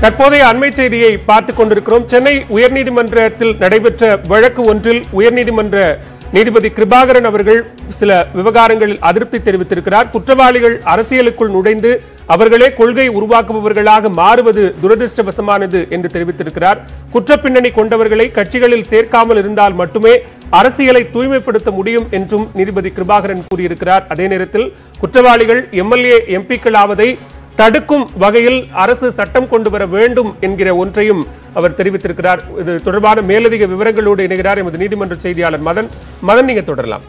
தற்போதைய அண்மை செய்தியை பார்த்துக் கொண்டிருக்கிறோம் சென்னை உயர்நீதிமன்றத்தில் நடைபெற்ற வழக்கு ஒன்றில் உயர்நீதிமன்ற நீதிபதி கிருபாகரன் அவர்கள் சில விவகாரங்களில் அதிருப்தி தெரிவித்திருக்கிறார் குற்றவாளிகள் அரசியலுக்குள் நுழைந்து அவர்களே கொள்கை உருவாக்குபவர்களாக மாறுவது துரதிருஷ்டவசமானது என்று தெரிவித்திருக்கிறார் குற்றப்பின்னணி கொண்டவர்களை கட்சிகளில் சேர்க்காமல் இருந்தால் மட்டுமே அரசியலை தூய்மைப்படுத்த முடியும் என்றும் நீதிபதி கிருபாகரன் கூறியிருக்கிறார் அதே நேரத்தில் குற்றவாளிகள் எம்எல்ஏ எம்பிக்கள் ஆவதை தடுக்கும் வகையில் அரசு சட்டம் கொண்டு வர வேண்டும் என்கிற ஒன்றையும் அவர் தெரிவித்திருக்கிறார் இது தொடர்பான மேலதிக விவரங்களோடு இணைகிறார் எமது நீதிமன்ற செய்தியாளர் மதன் மதன் நீங்க தொடரலாம்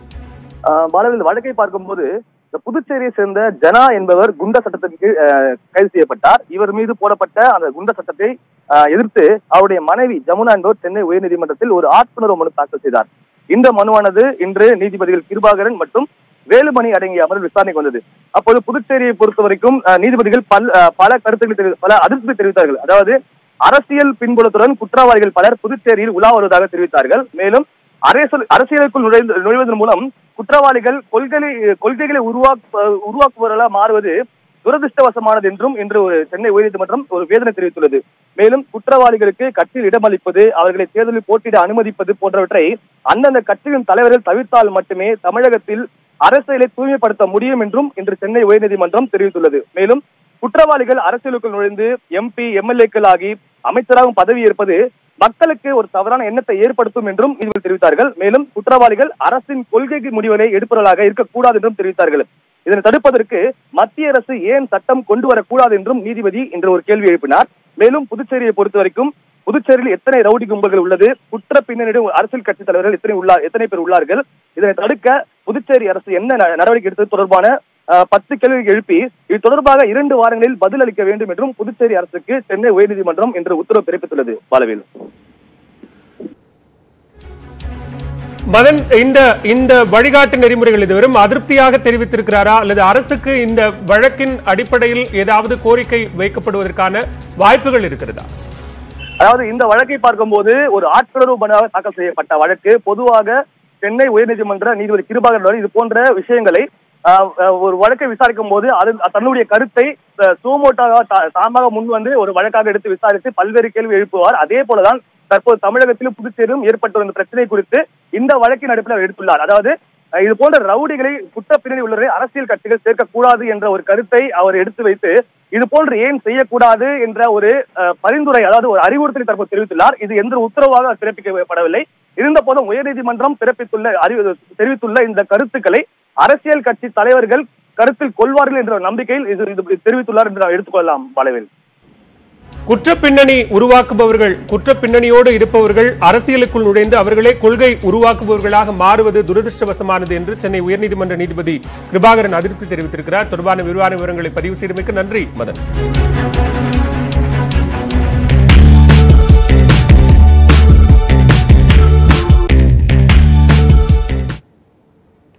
ஆஹ் பாலவில் இந்த வழக்கை பார்க்கும்போது இந்த புதுச்சேரியை சேர்ந்த ஜனா என்பவர் குண்ட சட்டத்தின் கீழ் ஆஹ், கைது செய்யப்பட்டார் இவர் மீது போடப்பட்ட அந்த குண்ட சட்டத்தை ஆஹ், எதிர்த்து அவருடைய மனைவி ஜமுனா என்பவர் சென்னை உயர்நீதிமன்றத்தில் ஒரு ஆட்புணர்வு மனு தாக்கல் செய்தார் இந்த மனுவானது இன்று நீதிபதிகள் கிருபாகரன் மற்றும் வேலுமணி அடங்கிய அமர்வு விசாரணைக்கு வந்தது அப்போது புதுச்சேரியை பொறுத்த வரைக்கும் ஆஹ், நீதிபதிகள் பல் ஆஹ், பல கருத்துக்களை தெரிவி- பல அதிருப்தி தெரிவித்தார்கள் அதாவது அரசியல் பின்புலத்துடன் குற்றவாளிகள் பலர் புதுச்சேரியில் உலா வருவதாக தெரிவித்தார்கள் மேலும் அரசியல் அரசியலுக்குள் நுழைந்து நுழைவதன் மூலம் குற்றவாளிகள் கொள்கை கொள்கைகளை உருவாக்க உருவாக்குபவர்களாக மாறுவது துரதிருஷ்டவசமானது என்றும் இன்று ஒரு சென்னை உயர்நீதிமன்றம் ஒரு வேதனை தெரிவித்துள்ளது மேலும் குற்றவாளிகளுக்கு கட்சியில் இடமளிப்பது அவர்களை தேர்தலில் போட்டியிட அனுமதிப்பது போன்றவற்றை அந்தந்த கட்சியின் தலைவர்கள் தவிர்த்தால் மட்டுமே தமிழகத்தில் அரசியலை தூய்மைப்படுத்த முடியும் என்றும் இன்று சென்னை உயர்நீதிமன்றம் தெரிவித்துள்ளது மேலும் குற்றவாளிகள் அரசியலுக்குள் நுழைந்து எம்பி எம்எல்ஏக்கள் ஆகி அமைச்சராகவும் பதவி ஏற்பது மக்களுக்கு ஒரு தவறான எண்ணத்தை ஏற்படுத்தும் என்றும் இதில் தெரிவித்தார்கள் மேலும் குற்றவாளிகள் அரசின் கொள்கைக்கு முடிவுகளை எடுப்பவர்களாக இருக்கக்கூடாது என்றும் தெரிவித்தார்கள் இதனை தடுப்பதற்கு மத்திய அரசு ஏன் சட்டம் கொண்டு வரக்கூடாது என்றும் நீதிபதி இன்று ஒரு கேள்வி எழுப்பினார் மேலும் புதுச்சேரியை பொறுத்த வரைக்கும் புதுச்சேரியில் எத்தனை ரவுடி கும்பல்கள் உள்ளது குற்ற பின்னணியுடன் அரசியல் கட்சி தலைவர்கள் எத்தனை உள்ளார் எத்தனை பேர் உள்ளார்கள் இதனை தடுக்க புதுச்சேரி அரசு என்ன ந- நடவடிக்கை எடுத்தது தொடர்பான அஹ், பத்து கேள்விகள் எழுப்பி இது தொடர்பாக இரண்டு வாரங்களில் பதில் அளிக்க வேண்டும் என்றும் புதுச்சேரி அரசுக்கு சென்னை உயர்நீதிமன்றம் இன்று உத்தரவு பிறப்பித்துள்ளது பாலவேல் மதன் இந்த இந்த வழிகாட்டு நெறிமுறைகள் இது வெறும் அதிருப்தியாக தெரிவித்திருக்கிறாரா அல்லது அரசுக்கு இந்த வழக்கின் அடிப்படையில் ஏதாவது கோரிக்கை வைக்கப்படுவதற்கான வாய்ப்புகள் இருக்கிறதா அதாவது இந்த வழக்கை பார்க்கும்போது ஒரு ஆட்கொணர்வு மனுவாக தாக்கல் செய்யப்பட்ட வழக்கு பொதுவாக சென்னை உயர்நீதிமன்ற நீதிபதி கிருபாகரன் இது போன்ற விஷயங்களை ஆஹ், ஆஹ், ஒரு வழக்கை விசாரிக்கும் போது அது தன்னுடைய கருத்தை சூமோட்டாக தாமாக முன் வந்து ஒரு வழக்காக எடுத்து விசாரித்து பல்வேறு கேள்வி எழுப்புவார் அதே போலதான் தற்போது தமிழகத்திலும் புதுச்சேரியும் ஏற்பட்ட இந்த பிரச்சனை குறித்து இந்த வழக்கின் அடிப்படையில் அவர் எடுத்துள்ளார் அதாவது அஹ், இது போன்ற ரவுடிகளை குற்ற பின்னணி உள்ளவரை அரசியல் கட்சிகள் சேர்க்கக்கூடாது என்ற ஒரு கருத்தை அவர் எடுத்து வைத்து இது போன்று ஏன் செய்யக்கூடாது என்ற ஒரு அஹ், பரிந்துரை அதாவது ஒரு அறிவுறுத்தலை தற்போது தெரிவித்துள்ளார் இது எந்த உத்தரவாக பிறப்பிக்கப்படவில்லை இருந்த போதும் உயர்நீதிமன்றம் பிறப்பித்துள்ள அறிவு தெரிவித்துள்ள இந்த கருத்துக்களை அரசியல் கட்சி தலைவர்கள் கருத்தில் கொள்வார்கள் என்ற நம்பிக்கையில் இது இது தெரிவித்துள்ளார் என்று நாம் எடுத்துக்கொள்ளலாம் பலவில் குற்றப் பின்னணி உருவாக்குபவர்கள் குற்றப் பின்னணியோடு இருப்பவர்கள் அரசியலுக்குள் நுழைந்து அவர்களே கொள்கை உருவாக்குபவர்களாக மாறுவது துரதிருஷ்டவசமானது என்று சென்னை உயர்நீதிமன்ற நீதிபதி கிருபாகரன் அதிருப்தி தெரிவித்திருக்கிறார் தொடர்பான விரிவான விவரங்களை பதிவு செய்தமைக்கு நன்றி மதன்